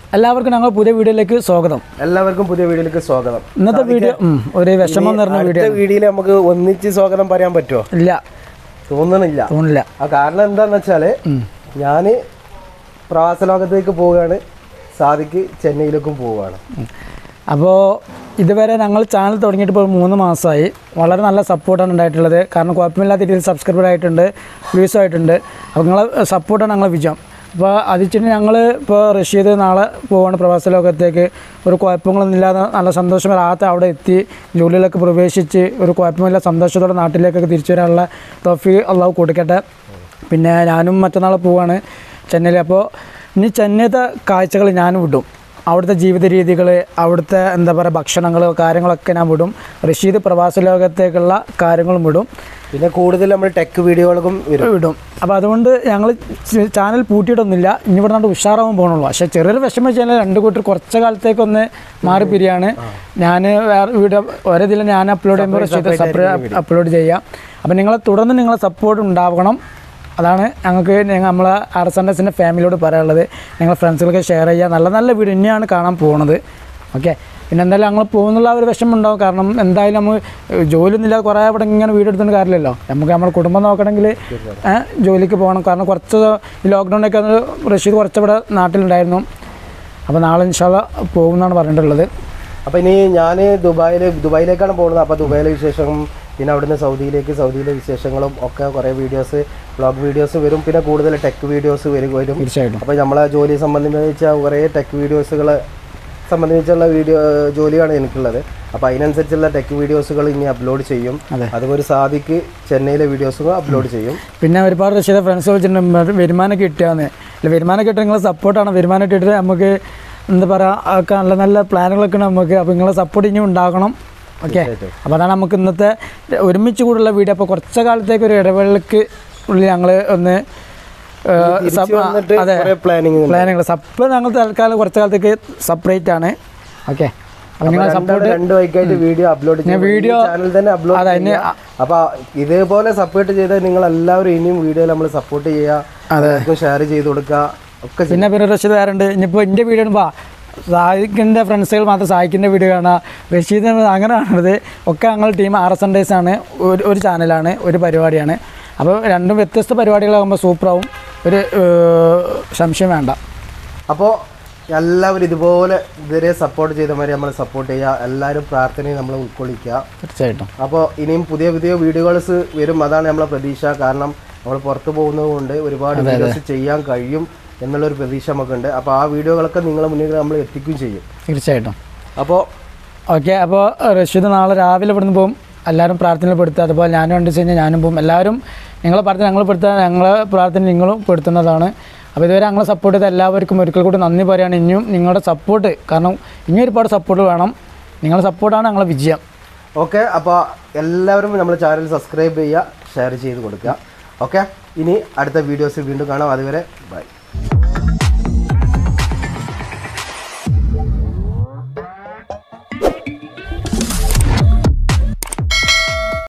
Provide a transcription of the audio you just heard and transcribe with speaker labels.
Speaker 1: എല്ലാവർക്കും ഞങ്ങൾ പുതിയ വീഡിയോയിലേക്ക് സ്വാഗതം
Speaker 2: എല്ലാവർക്കും പുതിയ വീഡിയോയിലേക്ക് സ്വാഗതം
Speaker 1: ഇന്നത്തെ വീഡിയോ ഉം, ഒരു വിഷമം നിറഞ്ഞ വീഡിയോ
Speaker 2: അടുത്ത വീഡിയോയിൽ നമുക്ക് ഒന്നിച്ച് സ്വാഗതം പറയാൻ പറ്റുമോ
Speaker 1: ഇല്ല
Speaker 2: തോന്നണില്ല
Speaker 1: തോന്നില്ല
Speaker 2: ആ കാരണം എന്താന്ന് വെച്ചാല് ഞാന് പ്രവാസ ലോകത്തേക്ക് പോവുകയാണ് സാദിക്ക് ചെന്നൈയിലേക്കും പോവുകയാണ്
Speaker 1: അപ്പോൾ ഇതുവരെ ഞങ്ങൾ ചാനൽ തുടങ്ങിയിട്ട് ഇപ്പോൾ മൂന്ന് മാസമായി വളരെ നല്ല സപ്പോർട്ടാണ് ഉണ്ടായിട്ടുള്ളത് കാരണം കുഴപ്പമില്ലാത്ത രീതിയിൽ സബ്സ്ക്രൈബർ ആയിട്ടുണ്ട് വ്യൂസ് ആയിട്ടുണ്ട് അപ്പോൾ നിങ്ങളെ സപ്പോർട്ടാണ് ഞങ്ങളെ വിജയം അപ്പോൾ അതിച്ചിട്ട് ഞങ്ങൾ ഇപ്പോൾ റഷ്യയിൽ നാളെ പോവാണ് പ്രവാസ ലോകത്തേക്ക് ഒരു കുഴപ്പങ്ങളൊന്നും ഇല്ലാതെ നല്ല സന്തോഷം രാത്രി അവിടെ എത്തി ജോലിയിലൊക്കെ പ്രവേശിച്ച് ഒരു കുഴപ്പമില്ല സന്തോഷത്തോടെ നാട്ടിലേക്കൊക്കെ തിരിച്ചു വരാനുള്ള ട്രോഫി അള്ളാഹു കൊടുക്കട്ടെ പിന്നെ ഞാനും മറ്റന്നാൾ പോവാണ് ചെന്നൈയിൽ അപ്പോൾ ഇനി ചെന്നൈത്തെ കാഴ്ചകൾ ഞാൻ വിടും അവിടുത്തെ ജീവിത രീതികൾ അവിടുത്തെ എന്താ പറയുക ഭക്ഷണങ്ങൾ കാര്യങ്ങളൊക്കെ ഞാൻ വിടും റഷീദ് പ്രവാസ ലോകത്തേക്കുള്ള കാര്യങ്ങളും വിടും
Speaker 2: പിന്നെ കൂടുതൽ നമ്മൾ ടെക് വീഡിയോകൾക്കും വരും
Speaker 1: വിടും അപ്പോൾ അതുകൊണ്ട് ഞങ്ങൾ ചാനൽ പൂട്ടിയിട്ടൊന്നുമില്ല ഇനി ഇവിടെ നിന്ന് ഉഷാറാവാൻ പോകണുള്ളൂ പക്ഷേ ചെറിയൊരു വിഷമം വെച്ചാൽ രണ്ട് കൂട്ടർ കുറച്ച് കാലത്തേക്കൊന്ന് മാറി പിരിയാണ് ഞാൻ വേറെ വീഡിയോ ഓരോ ഇതിൽ ഞാൻ അപ്ലോഡ് ചെയ്യുമ്പോൾ റഷീദ് സെപ്പറേറ്റ് അപ്ലോഡ് ചെയ്യാം അപ്പോൾ നിങ്ങളെ തുടർന്ന് നിങ്ങളെ സപ്പോർട്ട് ഉണ്ടാവണം അതാണ് ഞങ്ങൾക്ക് ഞങ്ങൾ നമ്മളെ ആർ എസ് എൻ എസിൻ്റെ ഫാമിലിയോട് പറയാനുള്ളത് ഞങ്ങൾ ഫ്രണ്ട്സുകൾക്ക് ഷെയർ ചെയ്യുക നല്ല നല്ല വീഡിയോ ഇനിയാണ് കാണാൻ പോകുന്നത് ഓക്കെ പിന്നെ എന്തായാലും ഞങ്ങൾ പോകുന്നുള്ള ആ ഒരു വിഷമം ഉണ്ടാവും കാരണം എന്തായാലും നമ്മൾ ജോലി ഒന്നുമില്ലാതെ കുറേ അവിടെ ഇങ്ങനെ വീഡിയോ എടുത്തുകൊണ്ട് കാര്യമില്ലല്ലോ നമുക്ക് നമ്മുടെ കുടുംബം നോക്കണമെങ്കിൽ ഏ, ജോലിക്ക് പോകണം കാരണം കുറച്ച് ഈ ലോക്ക്ഡൗണൊക്കെ അന്ന് റഷീദ് കുറച്ചവിടെ നാട്ടിലുണ്ടായിരുന്നു അപ്പോൾ നാളെ ഇൻഷാല്ല പോകുമെന്നാണ് പറഞ്ഞിട്ടുള്ളത്
Speaker 2: അപ്പൊ ഇനി ഞാൻ ദുബായിൽ ദുബായിലേക്കാണ് പോകുന്നത് അപ്പോൾ ദുബായിലെ വിശേഷവും പിന്നെ അവിടുന്ന് സൗദിയിലേക്ക് സൗദിയിലെ വിശേഷങ്ങളും ഒക്കെ കുറേ വീഡിയോസ് വ്ളോഗ് വീഡിയോസ് വരും പിന്നെ കൂടുതൽ ടെക് വീഡിയോസ് വരും വരും
Speaker 1: തീർച്ചയായിട്ടും
Speaker 2: അപ്പോൾ നമ്മളെ ജോലി സംബന്ധിച്ച കുറേ ടെക് വീഡിയോസുകൾ സംബന്ധിച്ചുള്ള വീഡിയോ ജോലിയാണ് എനിക്കുള്ളത് അപ്പോൾ അതിനനുസരിച്ചുള്ള ടെക് വീഡിയോസുകൾ ഇനി അപ്ലോഡ് ചെയ്യും
Speaker 1: അതെ.
Speaker 2: അതുപോലെ സാദിക്ക് ചെന്നൈയിലെ വീഡിയോസുകൾ അപ്ലോഡ് ചെയ്യും
Speaker 1: പിന്നെ ഒരുപാട് റഷ്യയുടെ ഫ്രണ്ട്സ് വിളിച്ചിട്ടുണ്ട് വരുമാനം കിട്ടിയാന്ന് അല്ല വരുമാനം കിട്ടിയ നിങ്ങളെ സപ്പോർട്ടാണ് വരുമാനം കിട്ടിയിട്ട് നമുക്ക് എന്താ പറയുക ഒക്കെ നല്ല നല്ല പ്ലാനുകളൊക്കെ ഉണ്ട് നമുക്ക് അപ്പോൾ നിങ്ങളെ സപ്പോർട്ട് ഇനിയും ഉണ്ടാകണം ഓക്കെ
Speaker 2: തീർച്ചയായിട്ടും.
Speaker 1: അപ്പോൾ അതാണ് നമുക്ക് ഇന്നത്തെ ഒരുമിച്ച് കൂടുള്ള വീഡിയോ അപ്പോൾ കുറച്ച് കാലത്തേക്ക് ഒരു ഇടവേളയ്ക്ക് ഉള്ളിൽ ഞങ്ങൾ ഒന്ന് ഏ,
Speaker 2: തിരിച്ച്
Speaker 1: സപ്പ-
Speaker 2: വന്നിട്ട്
Speaker 1: അതെ
Speaker 2: കുറേ പ്ലാനിങ്
Speaker 1: പ്ലാനുകൾ സപ്പ് ഞങ്ങൾ തൽക്കാലം കുറച്ച് കാലത്തേക്ക് സെപ്പറേറ്റ് ആണ് ഓക്കെ അപ്പോൾ നിങ്ങൾ സപ്പോർട്ട്
Speaker 2: രണ്ട് വൈക്കായിട്ട് വീഡിയോ അപ്ലോഡ് ചെയ്യും
Speaker 1: video-
Speaker 2: ചാനൽ തന്നെ അപ്ലോഡ്
Speaker 1: അതെ, ഇനി
Speaker 2: അപ്പൊ ഇതേപോലെ സപ്പോർട്ട് ചെയ്ത നിങ്ങൾ എല്ലാവരും ഇനിയും വീഡിയോ നമ്മൾ സപ്പോർട്ട് ചെയ്യുക ഷെയർ ചെയ്ത് കൊടുക്കുക ഒക്കെ ചെയ്യും.
Speaker 1: പിന്നെ പിന്നെ റഷീദ് വേറെ ഉണ്ട് ഇനിയിപ്പോൾ എൻ്റെ വീഡിയോ ഇടുമ്പോൾ സാഹിക്കിൻ്റെ ഫ്രണ്ട്സുകൾ മാത്രം സാഹിക്കിൻ്റെ വീഡിയോ കാണുക റഷീദ് അങ്ങനെ കാണുന്നത് ഒക്കെ ഞങ്ങൾ team R S N days ആണ് ഒരു ഒരു ചാനലാണ് ഒരു പരിപാടിയാണ് അപ്പോൾ രണ്ടും വ്യത്യസ്ത പരിപാടികളാകുമ്പോൾ സൂപ്പറാവും ഒരു ഏർ, സംശയം വേണ്ട
Speaker 2: അപ്പോൾ എല്ലാവരും ഇതുപോലെ ഇതുവരെ സപ്പോർട്ട് ചെയ്തമാരെ നമ്മൾ സപ്പോർട്ട് ചെയ്യുക എല്ലാവരും പ്രാർത്ഥനയും നമ്മൾ ഉൾക്കൊള്ളിക്കുക
Speaker 1: തീർച്ചയായിട്ടും
Speaker 2: അപ്പോൾ ഇനിയും പുതിയ പുതിയ വീഡിയോസ് വരും അതാണ് നമ്മളെ പ്രതീക്ഷ കാരണം നമ്മൾ പുറത്തു പോകുന്നത് കൊണ്ട് ഒരുപാട് വീഡിയോസ് ചെയ്യാൻ കഴിയും എന്നുള്ളൊരു പ്രതീക്ഷ നമുക്കുണ്ട് അപ്പോൾ ആ വീഡിയോകളൊക്കെ നിങ്ങളെ മുന്നിൽ നമ്മൾ എത്തിക്കുകയും ചെയ്യും
Speaker 1: തീർച്ചയായിട്ടും
Speaker 2: അപ്പോൾ
Speaker 1: ഓക്കെ അപ്പോൾ റഷീദ് നാളെ രാവിലെ ഇവിടുന്ന് പോകും എല്ലാവരും പ്രാർത്ഥനയിൽ പെടുത്തുക അതുപോലെ ഞാനും കണ്ടു കഴിഞ്ഞാൽ ഞാനും പോകും എല്ലാവരും നിങ്ങളെ പ്രാർത്ഥന ഞങ്ങൾ പെടുത്തുക ഞങ്ങളെ പ്രാർത്ഥന നിങ്ങളും പെടുത്തുന്നതാണ് അപ്പോൾ ഇതുവരെ ഞങ്ങളെ സപ്പോർട്ട് ചെയ്ത എല്ലാവർക്കും ഒരിക്കൽ കൂടി നന്ദി പറയുകയാണ് ഇനിയും നിങ്ങളുടെ സപ്പോർട്ട് കാരണം ഇനിയും ഒരുപാട് സപ്പോർട്ട് വേണം നിങ്ങളുടെ സപ്പോർട്ടാണ് ഞങ്ങളെ വിജയം
Speaker 2: ഓക്കെ അപ്പോൾ എല്ലാവരും നമ്മുടെ ചാനൽ സബ്സ്ക്രൈബ് ചെയ്യുക ഷെയർ ചെയ്ത് കൊടുക്കുക ഓക്കെ ഇനി അടുത്ത വീഡിയോസ് വീണ്ടും കാണാം അതുവരെ ബൈ